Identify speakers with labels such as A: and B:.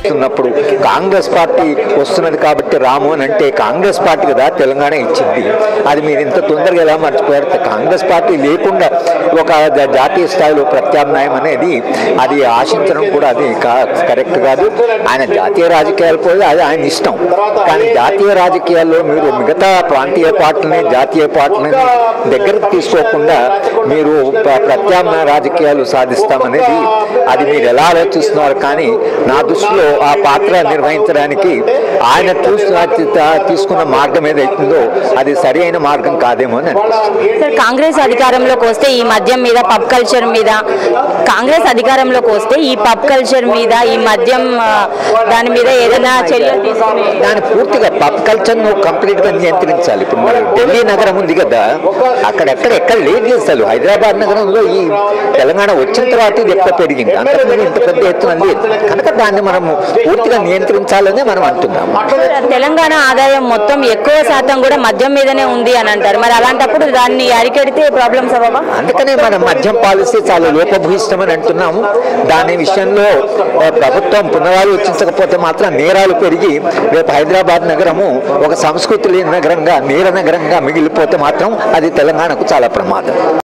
A: ఉన్నప్పుడు కాంగ్రెస్ పార్టీ వస్తున్నది కాబట్టి రాము అని అంటే కాంగ్రెస్ పార్టీ కదా తెలంగాణ ఇచ్చింది అది మీరు ఇంత తొందరగా ఎలా మర్చిపోయారు కాంగ్రెస్ పార్టీ లేకుండా ఒక జ- జాతీయ స్థాయిలో ప్రత్యామ్నాయం అనేది అది ఆశించడం కూడా అది కా- కరెక్ట్ కాదు ఆయన జాతీయ రాజకీయాలు పోయి అది ఆయన ఇష్టం కానీ జాతీయ రాజకీయాల్లో మీరు మిగతా ప్రాంతీయ పార్టీలని జాతీయ పార్టీలని దగ్గరకు తీసుకోకుండా మీరు ప్ర- ప్రత్యామ్నాయ రాజకీయాలు సాధిస్తామనేది అది మీరు ఎలా ఆలోచిస్తున్నారు కానీ నా దృష్టిలో ఆ పాత్ర నిర్వహించడానికి ఆయన చూస్తున్న తీసుకున్న మార్గం ఏదైతుందో అది సరి అయిన మార్గం కాదేమో అని అనిపిస్తుంది
B: సార్ కాంగ్రెస్ అధికారంలోకి వస్తే ఈ మద్యం మీద పబ్ కల్చర్ మీద కాంగ్రెస్ అధికారంలోకి వస్తే ఈ పబ్ కల్చర్ మీద ఈ మద్యం ఆ, దాని మీద ఏదైనా చర్యలు తీసుకునే
A: దాని పూర్తిగా పబ్ కల్చర్ ను కంప్లీట్ గా నియంత్రించాలి ఇప్పుడు మరి ఢిల్లీ నగరం ఉంది కదా అక్కడెక్కడ ఎక్కడ లేదు అసలు హైదరాబాద్ నగరంలో ఈ తెలంగాణ వచ్చిన తర్వాత ఇది ఎక్కువ పెరిగింది అంతకుముందు ఇంత పెద్ద ఎత్తున లేదు కనుక దాన్ని మనము పూర్తిగా నియంత్రించాలనే మనం అంటున్నాము
B: తెలంగాణ ఆదాయం మొత్తం ఎక్కువ శాతం కూడా మద్యం మీదనే ఉంది అని అంటారు మరి అలాంటప్పుడు దాన్ని అరికెడితే ప్రాబ్లమ్స్ అవ్వవా
A: అందుకనే మన మద్యం పాలసీ చాలా లోపభూయిష్టమని అంటున్నాము దాని విషయంలో ఆ, ప్రభుత్వం పునరాలోచించకపోతే మాత్రం నేరాలు పెరిగి రేపు హైదరాబాద్ నగరము ఒక సంస్కృతి లేని నగరంగా నేర నగరంగా మిగిలిపోతే మాత్రం అది తెలంగాణకు చాలా ప్రమాదం